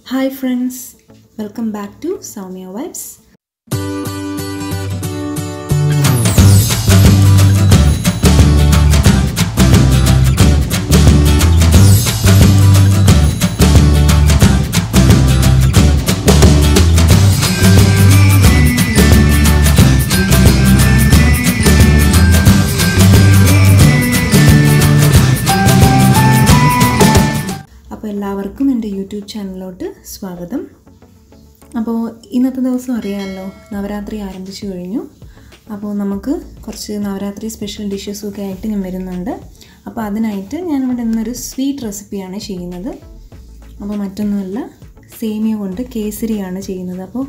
Hi friends welcome back to Soumya vibes അപ്പോൾ എല്ലാവർക്കും എൻ്റെ യൂട്യൂബ് ചാനലിലോട്ട് സ്വാഗതം അപ്പോൾ ഇന്നത്തെ ദിവസം അറിയാമല്ലോ നവരാത്രി ആരംഭിച്ചു കഴിഞ്ഞു അപ്പോൾ നമുക്ക് കുറച്ച് നവരാത്രി സ്പെഷ്യൽ ഡിഷസും ഒക്കെ ആയിട്ട് ഞാൻ വരുന്നുണ്ട് അപ്പോൾ അതിനായിട്ട് ഞാനിവിടെ ഇന്നൊരു സ്വീറ്റ് റെസിപ്പിയാണ് ചെയ്യുന്നത് അപ്പോൾ മറ്റൊന്നുമല്ല സേമിയ കൊണ്ട് കേസരിയാണ് ചെയ്യുന്നത് അപ്പോൾ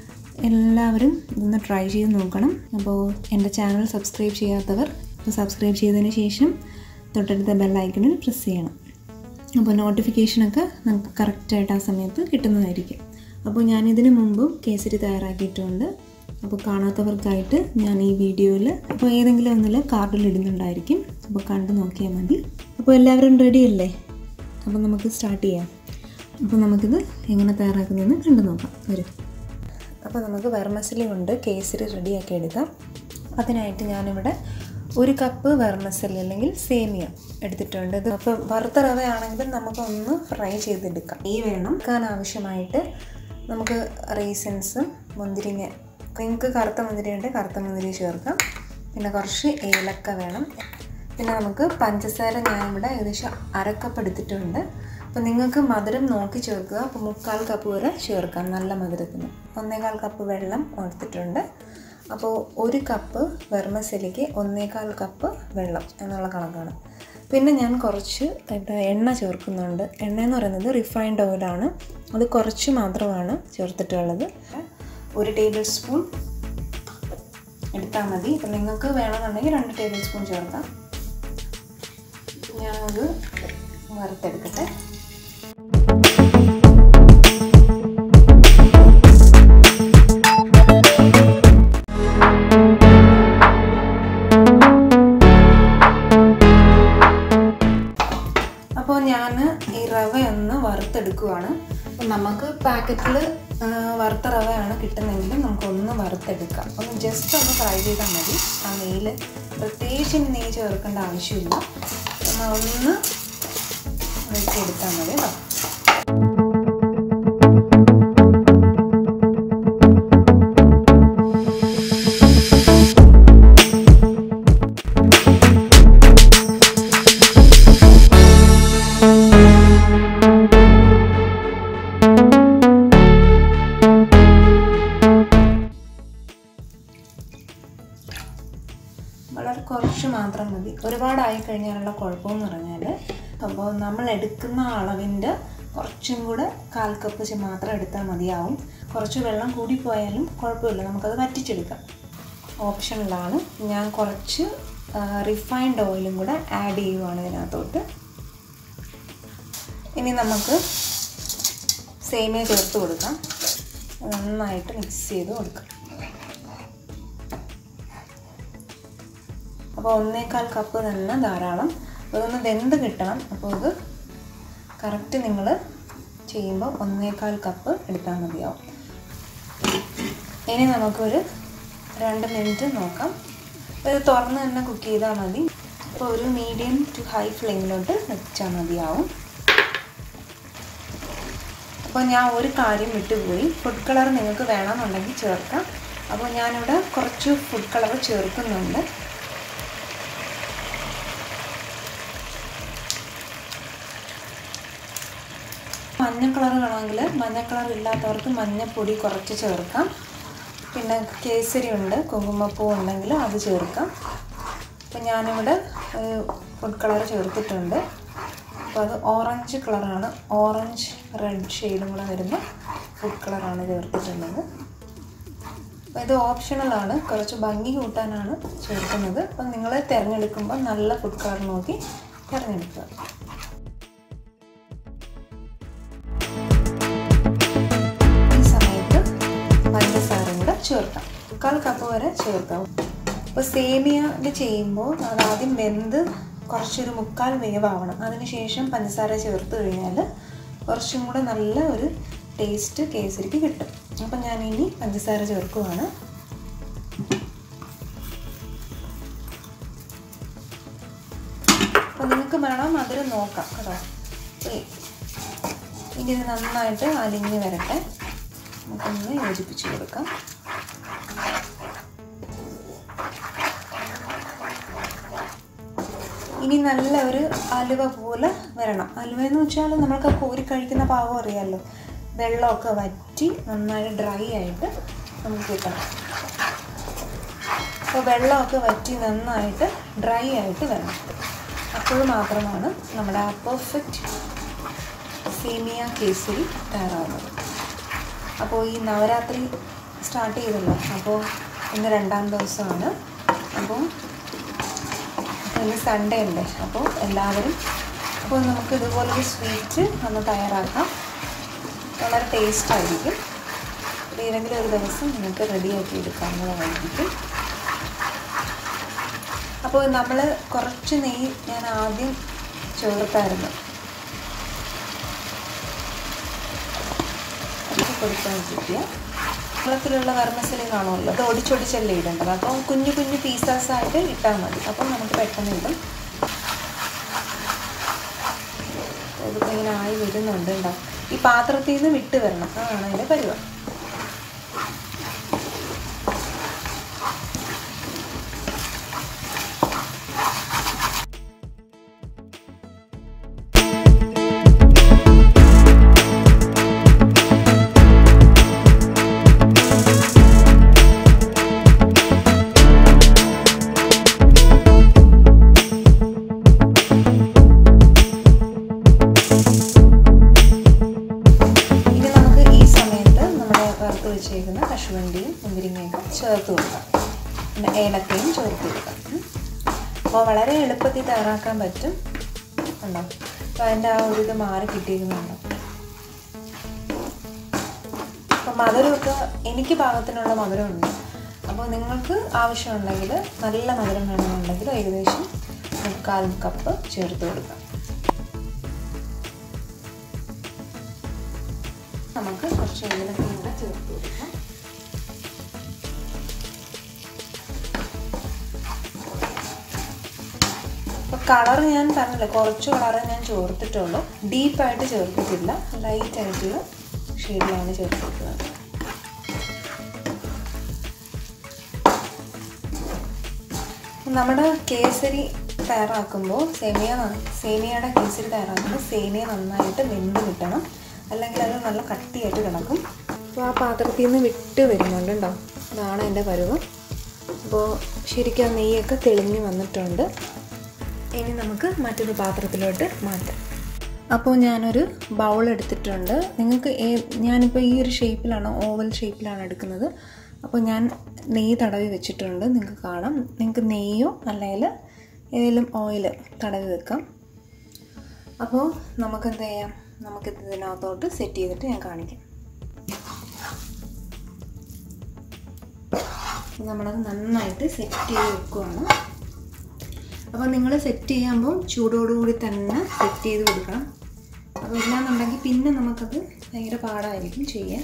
എല്ലാവരും ഇതൊന്ന് ട്രൈ ചെയ്ത് നോക്കണം അപ്പോൾ എൻ്റെ ചാനൽ സബ്സ്ക്രൈബ് ചെയ്യാത്തവർ സബ്സ്ക്രൈബ് ചെയ്തതിന് ശേഷം തൊട്ടടുത്ത ബെല്ലൈക്കണിൽ പ്രസ് ചെയ്യണം അപ്പോൾ നോട്ടിഫിക്കേഷനൊക്കെ നമുക്ക് കറക്റ്റായിട്ട് ആ സമയത്ത് കിട്ടുന്നതായിരിക്കും അപ്പോൾ ഞാനിതിന് മുമ്പും കേസരി തയ്യാറാക്കിയിട്ടുണ്ട് അപ്പോൾ കാണാത്തവർക്കായിട്ട് ഞാൻ ഈ വീഡിയോയിൽ അപ്പോൾ ഏതെങ്കിലും ഒന്നിൽ കാർഡിൽ ഇടുന്നുണ്ടായിരിക്കും അപ്പോൾ കണ്ടു നോക്കിയാൽ മതി അപ്പോൾ എല്ലാവരും റെഡി അല്ലേ അപ്പോൾ നമുക്ക് സ്റ്റാർട്ട് ചെയ്യാം അപ്പോൾ നമുക്കിത് എങ്ങനെ തയ്യാറാക്കുന്നതെന്ന് കണ്ടു നോക്കാം വരും അപ്പോൾ നമുക്ക് വെർമസലി കൊണ്ട് കേസരി റെഡിയാക്കി എടുക്കാം അതിനായിട്ട് ഞാനിവിടെ ഒരു കപ്പ് വെർമസലി അല്ലെങ്കിൽ സേമിയ എടുത്തിട്ടുണ്ട് ഇത് അപ്പോൾ വറുത്ത റവയാണെങ്കിൽ നമുക്കൊന്ന് ഫ്രൈ ചെയ്തെടുക്കാം ഈ വേണം എടുക്കാൻ ആവശ്യമായിട്ട് നമുക്ക് റീസൻസും മുന്തിരിങ്ങ നിങ്ങൾക്ക് കറുത്ത മുന്തിരി ഉണ്ട് കറുത്ത മുന്തിരി ചേർക്കാം പിന്നെ കുറച്ച് ഏലക്ക വേണം പിന്നെ നമുക്ക് പഞ്ചസാര ഞാനിവിടെ ഏകദേശം അരക്കപ്പ് എടുത്തിട്ടുണ്ട് അപ്പോൾ നിങ്ങൾക്ക് മധുരം നോക്കി ചേർക്കുക അപ്പോൾ മുക്കാൽ കപ്പ് വരെ ചേർക്കാം നല്ല മധുരത്തിന് ഒന്നേകാൽ കപ്പ് വെള്ളം എടുത്തിട്ടുണ്ട് അപ്പോൾ ഒരു കപ്പ് വെർമസലിക്ക് ഒന്നേകാൽ കപ്പ് വെള്ളം എന്നുള്ള കണക്കാണ് പിന്നെ ഞാൻ കുറച്ച് ഇവിടെ എണ്ണ ചേർക്കുന്നുണ്ട് എണ്ണ എന്ന് പറയുന്നത് റിഫൈൻഡ് ഓയിലാണ് അത് കുറച്ച് മാത്രമാണ് ചേർത്തിട്ടുള്ളത് ഒരു ടേബിൾ സ്പൂൺ എടുത്താൽ മതി അപ്പം നിങ്ങൾക്ക് വേണമെന്നുണ്ടെങ്കിൽ രണ്ട് ടേബിൾ സ്പൂൺ ചേർക്കാം ഞാനത് വറുത്തെടുക്കട്ടെ അപ്പോൾ ഞാൻ ഈ റവ ഒന്ന് വറുത്തെടുക്കുവാണ് അപ്പം നമുക്ക് പാക്കറ്റിൽ വറുത്ത റവയാണ് കിട്ടുന്നതെങ്കിൽ നമുക്കൊന്ന് വറുത്തെടുക്കാം ഒന്ന് ജസ്റ്റ് ഒന്ന് ഫ്രൈ ചെയ്താൽ മതി ആ നെയ്യിൽ പ്രത്യേകിച്ച് ഇനി നെയ്യ് ചേർക്കേണ്ട ആവശ്യമില്ല നമ്മൾ ഒന്ന് വെച്ചെടുത്താൽ മതി കേട്ടോ വളരെ കുറച്ച് മാത്രം മതി ഒരുപാടായി കഴിഞ്ഞാലുള്ള കുഴപ്പമെന്ന് പറഞ്ഞാൽ അപ്പോൾ നമ്മൾ എടുക്കുന്ന അളവിൻ്റെ കുറച്ചും കൂടെ കാൽ കപ്പ് മാത്രം എടുത്താൽ മതിയാവും കുറച്ച് വെള്ളം കൂടിപ്പോയാലും കുഴപ്പമില്ല നമുക്കത് വറ്റിച്ചെടുക്കാം ഓപ്ഷനിലാണ് ഞാൻ കുറച്ച് റിഫൈൻഡ് ഓയിലും കൂടെ ആഡ് ചെയ്യുവാണ് ഇതിനകത്തോട്ട് ഇനി നമുക്ക് സേമിയ ചേർത്ത് കൊടുക്കാം നന്നായിട്ട് മിക്സ് ചെയ്ത് കൊടുക്കാം അപ്പോൾ ഒന്നേകാൽ കപ്പ് തന്നെ ധാരാളം അതൊന്ന് വെന്ത് കിട്ടണം അപ്പോൾ ഇത് കറക്റ്റ് നിങ്ങൾ ചെയ്യുമ്പോൾ ഒന്നേകാൽ കപ്പ് എടുത്താൽ മതിയാവും ഇനി നമുക്കൊരു രണ്ട് മിനിറ്റ് നോക്കാം അപ്പോൾ ഇത് തുറന്ന് തന്നെ കുക്ക് ചെയ്താൽ മതി അപ്പോൾ ഒരു മീഡിയം ടു ഹൈ ഫ്ലെയിമിലോട്ട് വെച്ചാൽ മതിയാവും അപ്പോൾ ഞാൻ ഒരു കാര്യം വിട്ടുപോയി ഫുഡ് കളർ നിങ്ങൾക്ക് വേണമെന്നുണ്ടെങ്കിൽ ചേർക്കാം അപ്പോൾ ഞാനിവിടെ കുറച്ച് ഫുഡ് കളർ ചേർക്കുന്നുണ്ട് മഞ്ഞ കളർ വേണമെങ്കിൽ മഞ്ഞ കളർ ഇല്ലാത്തവർക്ക് മഞ്ഞപ്പൊടി കുറച്ച് ചേർക്കാം പിന്നെ കേസരി ഉണ്ട് കുങ്കുമപ്പൂ ഉണ്ടെങ്കിൽ അത് ചേർക്കാം അപ്പം ഞാനിവിടെ ഫുഡ് കളർ ചേർത്തിട്ടുണ്ട് അപ്പോൾ അത് ഓറഞ്ച് കളറാണ് ഓറഞ്ച് റെഡ് ഷെയ്ഡും കൂടെ വരുന്ന ഫുഡ് കളറാണ് ചേർത്തിട്ടുള്ളത് അപ്പോൾ ഇത് ഓപ്ഷണലാണ് കുറച്ച് ഭംഗി കൂട്ടാനാണ് ചേർക്കുന്നത് അപ്പം നിങ്ങൾ തിരഞ്ഞെടുക്കുമ്പോൾ നല്ല ഫുഡ് കളർ നോക്കി തിരഞ്ഞെടുക്കുക പഞ്ചസാരയും കൂടെ ചേർക്കാം മുക്കാൽ കപ്പ് വരെ ചേർക്കാം അപ്പോൾ സേമിയ ചെയ്യുമ്പോൾ അത് ആദ്യം വെന്ത് കുറച്ചൊരു മുക്കാൽ വേവാവണം അതിനുശേഷം പഞ്ചസാര ചേർത്ത് കഴിഞ്ഞാൽ കുറച്ചും കൂടെ നല്ല ഒരു ടേസ്റ്റ് കേസരിക്ക് കിട്ടും അപ്പം ഞാൻ ഇനി പഞ്ചസാര ചേർക്കുവാണ് അപ്പം നിങ്ങൾക്ക് വേണം മധുരം നോക്കാം കേട്ടോ ഇനി ഇത് നന്നായിട്ട് അലിഞ്ഞ് വരട്ടെ നമുക്കൊന്ന് യോജിപ്പിച്ച് കൊടുക്കാം ഇനി നല്ല ഒരു അലുവ പോലെ വരണം അലുവ എന്ന് വെച്ചാൽ നമ്മൾക്ക് കോരി കഴിക്കുന്ന പാകം അറിയാമല്ലോ വെള്ളമൊക്കെ വറ്റി നന്നായി ഡ്രൈ ആയിട്ട് നമുക്ക് കിട്ടണം അപ്പോൾ വെള്ളമൊക്കെ വറ്റി നന്നായിട്ട് ഡ്രൈ ആയിട്ട് വരണം അപ്പോൾ മാത്രമാണ് നമ്മുടെ ആ പെർഫെക്റ്റ് സേമിയ കേസരി തയ്യാറാവുന്നത് അപ്പോൾ ഈ നവരാത്രി സ്റ്റാർട്ട് ചെയ്തല്ലോ അപ്പോൾ ഇന്ന് രണ്ടാം ദിവസമാണ് അപ്പോൾ ഇന്ന് സൺഡേ അല്ലേ അപ്പോൾ എല്ലാവരും അപ്പോൾ നമുക്ക് ഇതുപോലൊരു സ്വീറ്റ് ഒന്ന് തയ്യാറാക്കാം വളരെ ടേസ്റ്റ് ആയിരിക്കും ഏതെങ്കിലും ഒരു ദിവസം നിങ്ങൾക്ക് റെഡിയാക്കി എടുക്കാവുന്നതായിരിക്കും അപ്പോൾ നമ്മൾ കുറച്ച് നെയ്യ് ഞാൻ ആദ്യം ചേർത്തായിരുന്നു കൊടുക്കാൻ വെച്ചിട്ട് വെള്ളത്തിലുള്ള വർമ്മസലി കാണുമല്ലോ അത് ഒടിച്ചൊടിച്ചല്ലേ ഇടേണ്ടത് അപ്പം കുഞ്ഞു കുഞ്ഞു പീസസ് ആയിട്ട് ഇട്ടാൽ മതി അപ്പം നമുക്ക് പെട്ടെന്ന് ഇടും ഇതിപ്പോൾ ഇങ്ങനെ ആയി വരുന്നുണ്ട് ഉണ്ടോ ഈ പാത്രത്തിൽ നിന്ന് വിട്ട് വരണം അതാണ് അതിൻ്റെ പരിപാടി ഇനി നമുക്ക് ഈ സമയത്ത് നമ്മുടെ വറുത്ത് വെച്ചേക്കുന്ന കശുവണ്ടിയും മുന്തിരിങ്ങയൊക്കെ ചേർത്ത് കൊടുക്കാം പിന്നെ ഏലക്കയും ചേർത്ത് കൊടുക്കാം ഉം. അപ്പോൾ വളരെ എളുപ്പത്തിൽ തയ്യാറാക്കാൻ പറ്റും ഉണ്ടോ അപ്പോൾ അതിൻ്റെ ആ ഒരു ഇത് മാറി കിട്ടിയിരുന്നുണ്ടോ അപ്പോൾ മധുരമൊക്കെ എനിക്ക് പാകത്തിനുള്ള മധുരമുണ്ട് അപ്പോൾ നിങ്ങൾക്ക് ആവശ്യമുണ്ടെങ്കിൽ നല്ല മധുരം വേണമെന്നുണ്ടെങ്കിൽ ഏകദേശം മുക്കാൽ കപ്പ് ചേർത്ത് കൊടുക്കാം നമുക്ക് കുറച്ച് ഏലക്ക കൂടെ ചേർത്ത് കൊടുക്കാം അപ്പോൾ കളർ ഞാൻ പറഞ്ഞില്ല കുറച്ച് കളറ് ഞാൻ ചേർത്തിട്ടുള്ളൂ ഡീപ്പായിട്ട് ചേർത്തിട്ടില്ല ലൈറ്റ് ആയിട്ടുള്ള ഷെയ്ഡിലാണ് ചേർത്തിട്ടുള്ളത് നമ്മുടെ കേസരി തയ്യാറാക്കുമ്പോൾ സേമിയ ന- സേമിയയുടെ കേസരി തയ്യാറാക്കുമ്പോൾ സേമിയ നന്നായിട്ട് വെന്ത് കിട്ടണം അല്ലെങ്കിൽ അത് നല്ല കട്ടിയായിട്ട് കിടക്കും അപ്പോൾ ആ പാത്രത്തിൽ നിന്ന് വിട്ട് വരുന്നുണ്ട് കേട്ടോ അതാണ് എൻ്റെ പരുവം അപ്പോൾ ശരിക്കും ആ നെയ്യൊക്കെ തെളിഞ്ഞ് വന്നിട്ടുണ്ട് ഇനി നമുക്ക് മറ്റൊരു പാത്രത്തിലോട്ട് മാറ്റാം അപ്പോൾ ഞാനൊരു ബൗൾ എടുത്തിട്ടുണ്ട് നിങ്ങൾക്ക് ഏ ഞാനിപ്പോൾ ഈ ഒരു ഷേപ്പിലാണ് ഓവൽ ഷേപ്പിലാണ് എടുക്കുന്നത് അപ്പോൾ ഞാൻ നെയ്യ് തടവി വെച്ചിട്ടുണ്ട് നിങ്ങൾക്ക് കാണാം നിങ്ങൾക്ക് നെയ്യോ അല്ലെങ്കിൽ ഏതെങ്കിലും ഓയിൽ തടവി വെക്കാം അപ്പോൾ നമുക്ക് എന്ത് ചെയ്യാം നമുക്കിത് ഇതിനകത്തോട്ട് സെറ്റ് ചെയ്തിട്ട് ഞാൻ കാണിക്കാം നമ്മളത് നന്നായിട്ട് സെറ്റ് ചെയ്ത് വെക്കുവാണ് അപ്പോൾ നിങ്ങൾ സെറ്റ് ചെയ്യുമ്പോൾ ചൂടോടുകൂടി തന്നെ സെറ്റ് ചെയ്ത് കൊടുക്കണം അപ്പോൾ ഇല്ലാന്നുണ്ടെങ്കിൽ പിന്നെ നമുക്കത് ഭയങ്കര പാടായിരിക്കും ചെയ്യാൻ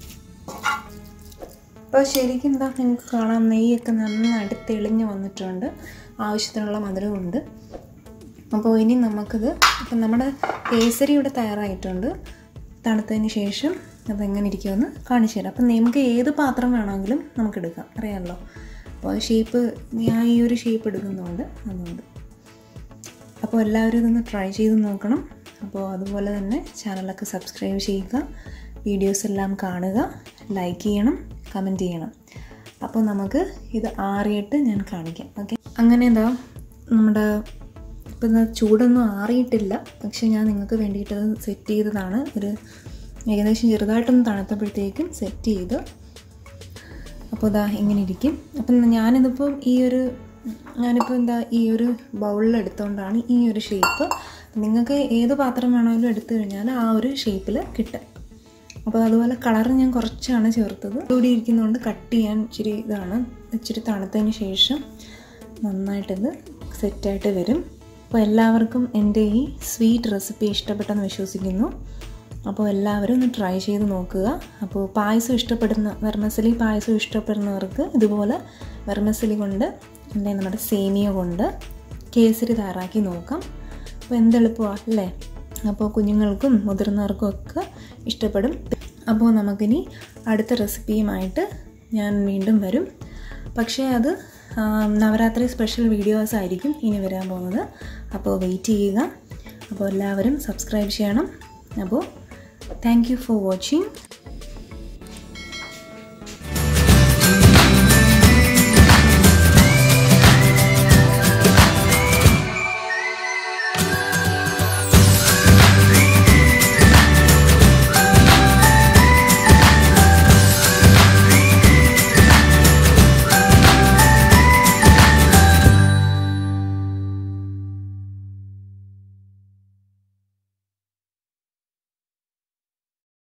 അപ്പോൾ ശരിക്കും എന്താ നിങ്ങൾക്ക് കാണാം നെയ്യൊക്കെ നന്നായിട്ട് തെളിഞ്ഞ് വന്നിട്ടുണ്ട് ആവശ്യത്തിനുള്ള മധുരമുണ്ട് അപ്പോൾ ഇനി നമുക്കിത് ഇപ്പം നമ്മുടെ കേസരി ഇവിടെ തയ്യാറായിട്ടുണ്ട് തണുത്തതിന് ശേഷം അതെങ്ങനെ ഇരിക്കുമെന്ന് കാണിച്ചു തരാം അപ്പം നമുക്ക് ഏത് പാത്രം വേണമെങ്കിലും നമുക്ക് എടുക്കാം അറിയാമല്ലോ അപ്പോൾ ഷേപ്പ് ഞാൻ ഈ ഒരു ഷേപ്പ് എടുക്കുന്നുണ്ട് അതുകൊണ്ട് അപ്പോൾ എല്ലാവരും ഇതൊന്ന് ട്രൈ ചെയ്ത് നോക്കണം അപ്പോൾ അതുപോലെ തന്നെ ചാനലൊക്കെ സബ്സ്ക്രൈബ് ചെയ്യുക വീഡിയോസ് എല്ലാം കാണുക ലൈക്ക് ചെയ്യണം കമൻറ്റ് ചെയ്യണം അപ്പോൾ നമുക്ക് ഇത് ആറിയിട്ട് ഞാൻ കാണിക്കാം ഓക്കെ അങ്ങനെ എന്താ നമ്മുടെ ഇപ്പം എന്താ ചൂടൊന്നും ആറിയിട്ടില്ല പക്ഷെ ഞാൻ നിങ്ങൾക്ക് വേണ്ടിയിട്ട് അത് സെറ്റ് ചെയ്തതാണ് ഒരു ഏകദേശം ചെറുതായിട്ടൊന്ന് തണുത്തപ്പോഴത്തേക്കും സെറ്റ് ചെയ്ത് അപ്പോൾ ഇതാ ഇങ്ങനെ ഇരിക്കും അപ്പം ഞാനിതിപ്പോൾ ഈ ഒരു ഞാനിപ്പോൾ എന്താ ഈ ഒരു ബൗളിൽ എടുത്തുകൊണ്ടാണ് ഈ ഒരു ഷേപ്പ് നിങ്ങൾക്ക് ഏത് പാത്രം വേണമെങ്കിലും എടുത്തു കഴിഞ്ഞാൽ ആ ഒരു ഷേപ്പിൽ കിട്ടും അപ്പോൾ അതുപോലെ കളർ ഞാൻ കുറച്ചാണ് ചേർത്തത് കൂടി ഇരിക്കുന്നതുകൊണ്ട് കട്ട് ചെയ്യാൻ ഇച്ചിരി ഇതാണ് ഇച്ചിരി തണുത്തതിന് ശേഷം നന്നായിട്ടിത് സെറ്റായിട്ട് വരും അപ്പോൾ എല്ലാവർക്കും എൻ്റെ ഈ സ്വീറ്റ് റെസിപ്പി ഇഷ്ടപ്പെട്ടെന്ന് വിശ്വസിക്കുന്നു അപ്പോൾ എല്ലാവരും ഒന്ന് ട്രൈ ചെയ്ത് നോക്കുക അപ്പോൾ പായസം ഇഷ്ടപ്പെടുന്ന വെർമസലി പായസം ഇഷ്ടപ്പെടുന്നവർക്ക് ഇതുപോലെ വെർമസലി കൊണ്ട് അല്ലെങ്കിൽ നമ്മുടെ സേമിയ കൊണ്ട് കേസരി തയ്യാറാക്കി നോക്കാം അപ്പോൾ എന്തെളുപ്പമാണ് അല്ലേ അപ്പോൾ കുഞ്ഞുങ്ങൾക്കും മുതിർന്നവർക്കും ഒക്കെ ഇഷ്ടപ്പെടും അപ്പോൾ നമുക്കിനി അടുത്ത റെസിപ്പിയുമായിട്ട് ഞാൻ വീണ്ടും വരും പക്ഷേ അത് നവരാത്രി സ്പെഷ്യൽ വീഡിയോസ് ആയിരിക്കും ഇനി വരാൻ പോകുന്നത് അപ്പോൾ വെയിറ്റ് ചെയ്യുക അപ്പോൾ എല്ലാവരും സബ്സ്ക്രൈബ് ചെയ്യണം അപ്പോൾ താങ്ക് യു ഫോർ വാച്ചിങ്